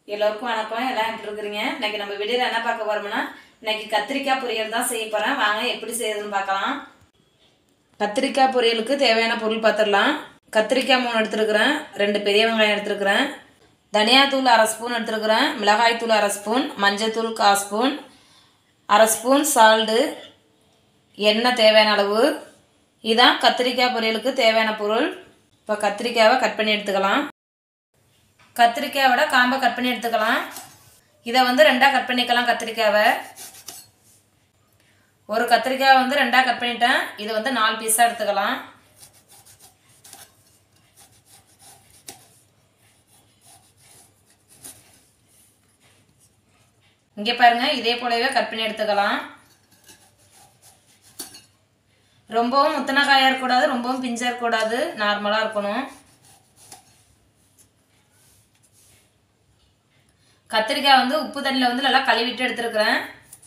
எல்லோருக்கும் வணக்கம் எல்லாம் எப்படி இருக்கிறீங்க இன்னைக்கு நம்ம வீடியோவில் என்ன பார்க்க போறோம்னா இன்னைக்கு கத்திரிக்காய் பொரியல் தான் செய்ய போறேன் வாங்க எப்படி செய்யறதுன்னு பார்க்கலாம் கத்திரிக்காய் பொரியலுக்கு தேவையான பொருள் பார்த்துடலாம் கத்திரிக்காய் மூணு எடுத்துருக்கிறேன் ரெண்டு பெரிய வெங்காயம் எடுத்துருக்கிறேன் தனியாத்தூள் அரை ஸ்பூன் எடுத்துருக்கிறேன் மிளகாய் தூள் அரை ஸ்பூன் மஞ்சத்தூள் கால் ஸ்பூன் அரை ஸ்பூன் சால்டு எண்ணெய் தேவையான அளவு இதான் கத்திரிக்காய் பொரியலுக்கு தேவையான பொருள் இப்போ கத்திரிக்காவை கட் பண்ணி எடுத்துக்கலாம் கத்திரிக்காயோட காம்பை கட் பண்ணி எடுத்துக்கலாம் இதை வந்து ரெண்டாக கட் பண்ணிக்கலாம் கத்திரிக்காவை ஒரு கத்திரிக்காய் வந்து ரெண்டாக கட் பண்ணிட்டேன் இது வந்து நாலு பீஸாக எடுத்துக்கலாம் இங்கே பாருங்க இதே போலவே கட் பண்ணி எடுத்துக்கலாம் ரொம்பவும் முத்தன காயாக இருக்கக்கூடாது ரொம்பவும் பிஞ்சாக இருக்கக்கூடாது நார்மலாக இருக்கணும் கத்திரிக்காய் வந்து உப்பு தண்ணியில் வந்து நல்லா கழுவிட்டு எடுத்துருக்குறேன்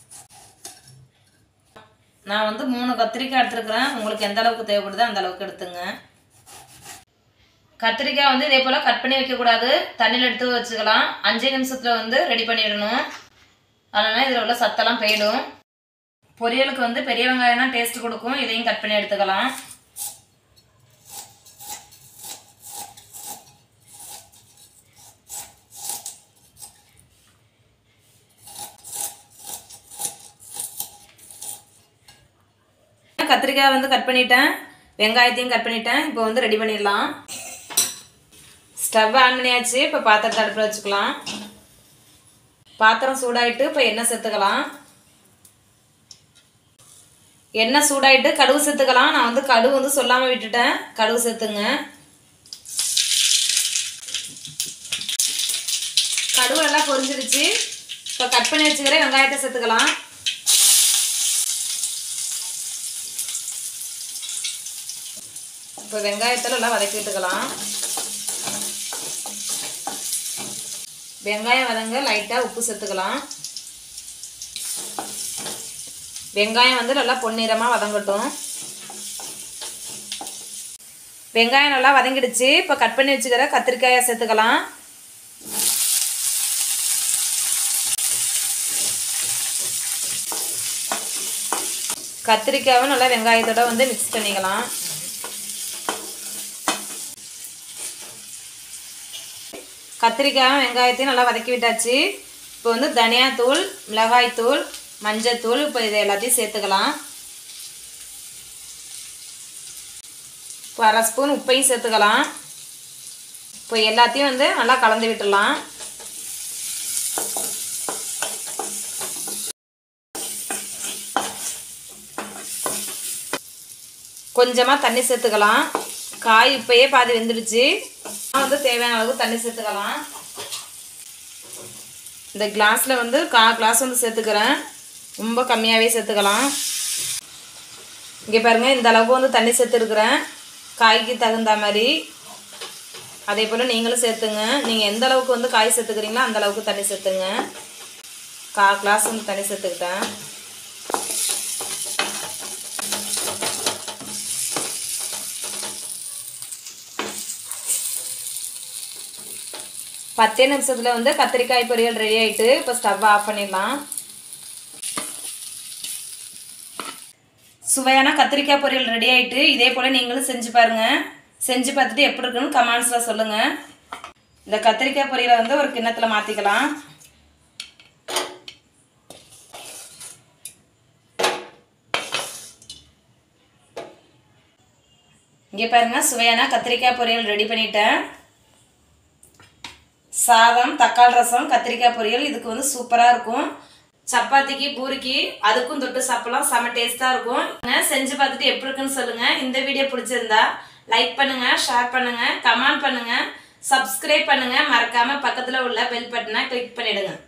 நான் வந்து மூணு கத்திரிக்காய் எடுத்துருக்குறேன் உங்களுக்கு எந்த அளவுக்கு தேவைப்படுதோ அந்த அளவுக்கு எடுத்துங்க கத்திரிக்காய் வந்து இதே போல் கட் பண்ணி வைக்கக்கூடாது தண்ணியில் எடுத்து வச்சுக்கலாம் அஞ்சு நிமிஷத்தில் வந்து ரெடி பண்ணிடணும் அதனால் இதில் உள்ள சத்தெல்லாம் போயிடும் பொரியலுக்கு வந்து பெரிய வெங்காயம் தான் டேஸ்ட் கொடுக்கும் இதையும் கட் பண்ணி எடுத்துக்கலாம் கத்திரிக்காய் வந்து கட் பண்ணிட்டேன் வெங்காயத்தையும் கட் பண்ணிட்டேன் இப்போ வந்து ரெடி பண்ணிடலாம் ஸ்டவ் ஆன் பண்ணியாச்சு இப்போ பாத்திரத்தை அடுப்பில் வச்சுக்கலாம் பாத்திரம் சூடாயிட்டு இப்போ எண்ணெய் சேர்த்துக்கலாம் எண்ணெய் சூடாயிட்டு கடுகு சேர்த்துக்கலாம் நான் வந்து கடுகு வந்து சொல்லாமல் விட்டுட்டேன் கடுகு சேர்த்துங்க கடுகு நல்லா பொரிஞ்சிருச்சு இப்போ கட் பண்ணி வச்சுக்கிற வெங்காயத்தை சேர்த்துக்கலாம் இப்போ வெங்காயத்தில் நல்லா வதக்கி விட்டுக்கலாம் வெங்காயம் வதங்க லைட்டாக உப்பு சேர்த்துக்கலாம் வெங்காயம் வந்து நல்லா பொன்னிறமாக வதங்கட்டும் வெங்காயம் நல்லா வதங்கிடுச்சு இப்போ கட் பண்ணி வச்சுக்கிற கத்திரிக்காயை சேர்த்துக்கலாம் கத்திரிக்காவை நல்லா வெங்காயத்தோட வந்து மிக்ஸ் பண்ணிக்கலாம் கத்திரிக்காயும் வெங்காயத்தையும் நல்லா வதக்கி விட்டாச்சு இப்போ வந்து தனியாத்தூள் மிளகாய்த்தூள் மஞ்சத்தூள் இப்போ இதை எல்லாத்தையும் சேர்த்துக்கலாம் இப்போ அரை ஸ்பூன் உப்பையும் சேர்த்துக்கலாம் இப்போ எல்லாத்தையும் வந்து நல்லா கலந்து விட்டுடலாம் கொஞ்சமாக தண்ணி சேர்த்துக்கலாம் காய் இப்போயே பாதி வெந்துடுச்சு வந்து தேவையான அளவுக்கு தண்ணி சேர்த்துக்கலாம் இந்த கிளாஸில் வந்து கா கிளாஸ் வந்து சேர்த்துக்கிறேன் ரொம்ப கம்மியாகவே சேர்த்துக்கலாம் இங்கே பாருங்கள் இந்த அளவுக்கு வந்து தண்ணி சேர்த்துருக்குறேன் காய்க்கு தகுந்த மாதிரி அதே போல் நீங்களும் சேர்த்துங்க நீங்கள் எந்த அளவுக்கு வந்து காய் சேர்த்துக்கிறீங்களோ அந்த அளவுக்கு தண்ணி சேர்த்துங்க கா கிளாஸ் வந்து தண்ணி சேர்த்துக்கிட்டேன் பத்தே நிமிஷத்தில் வந்து கத்திரிக்காய் பொரியல் ரெடி ஆகிட்டு இப்போ ஸ்டவ் ஆஃப் பண்ணிடலாம் சுவையான கத்திரிக்காய் பொரியல் ரெடி ஆகிட்டு இதே போல் நீங்களும் செஞ்சு பாருங்கள் செஞ்சு பார்த்துட்டு எப்படி இருக்குன்னு கமெண்ட்ஸில் சொல்லுங்கள் இந்த கத்திரிக்காய் பொரியலை வந்து ஒரு கிண்ணத்தில் மாற்றிக்கலாம் இங்கே பாருங்கள் சுவையான கத்திரிக்காய் பொரியல் ரெடி பண்ணிட்டேன் சாதம் தக்காளி ரசம் கத்திரிக்காய் பொரியல் இதுக்கு வந்து சூப்பராக இருக்கும் சப்பாத்திக்கு பூரிக்கு அதுக்கும் தொட்டு சாப்பிடலாம் செம்ம டேஸ்ட்டாக இருக்கும் செஞ்சு பார்த்துட்டு எப்படி இருக்குன்னு சொல்லுங்கள் இந்த வீடியோ பிடிச்சிருந்தா லைக் பண்ணுங்கள் ஷேர் பண்ணுங்கள் கமெண்ட் பண்ணுங்கள் சப்ஸ்கிரைப் பண்ணுங்கள் மறக்காமல் பக்கத்தில் உள்ள பெல் பட்டனை கிளிக் பண்ணிவிடுங்க